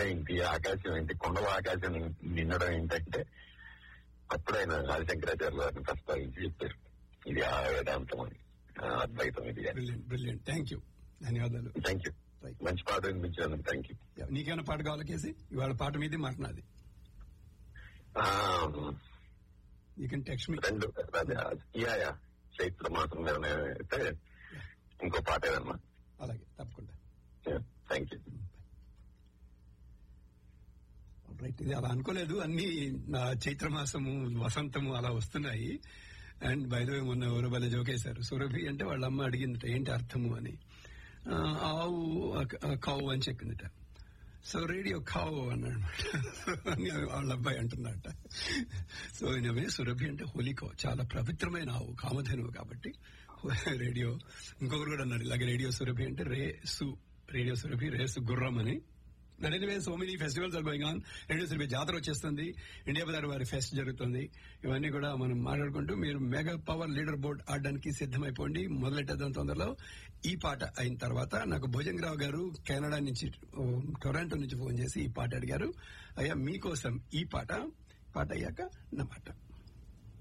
ఏంటి ఆకాశం ఏంటి కొండల ఆకాశం నిండడం ఏంటంటే అప్పుడు ఆయన ఆదిశంకరాచార్య గారిని ప్రస్తావించి చెప్పారు ఇది ఆ వేదాంతం అని ఆ అద్వైతం ఇది అని బ్రిలియంట్ బ్రిలియంట్ థ్యాంక్ యూ ధన్యవాదాలు థ్యాంక్ యూ Right. మంచి పాట వినిపించినందుకు థ్యాంక్ యూ యా, నీకేమైనా పాట కావాలి కేసి ఇవాళ పాట మీది మాట నాది యూ కెన్ టెక్స్ట్ మీ రెండు అదే, యా యా చైత్ర మాసం మీద అయితే ఇంకో పాట ఏదన్నా అలాగే తప్పకుండా థ్యాంక్ యూ రైట్ ఇది అలా అనుకోలేదు అన్ని నా చైత్ర మాసము వసంతము అలా వస్తున్నాయి అండ్ బయట మొన్న ఎవరో భలే జోకేశారు సురభి అంటే వాళ్ళ అమ్మ అడిగిందట ఏంటి అర్థము అని ఆ, ఆవు ఆ- ఆ కావు అని చెప్పిందట సో రేడియో కావు అన్నాడు అని వాళ్ళ అబ్బాయి అంటున్నట సో ఇనవే సురభి అంటే హోలికో చాలా పవిత్రమైన ఆవు కామధేనువు కాబట్టి రేడియో ఇంకొకరు కూడా అన్నారు ఇలాగే రేడియో సురభి అంటే రేసు రేడియో సురభి రేసు గుర్రం అని that anyway so many festivals are going on radio Surabhi జాతర వచ్చేస్తుంది ఇండియా బజార్ వారి ఫెస్ట్ జరుగుతుంది ఇవన్నీ కూడా మనం మాట్లాడుకుంటూ మీరు మెగా పవర్ లీడర్ బోర్డ్ ఆడడానికి సిద్ధమైపోండి మొదలెట్టేద్దాం తొందరలో ఈ పాట అయిన తర్వాత నాకు భోజంగరావు గారు కెనడా నుంచి ఓ, టొరాంటో నుంచి ఫోన్ చేసి ఈ పాట అడిగారు అయ్యా మీకోసం ఈ పాట పాట అయ్యాక నా పాట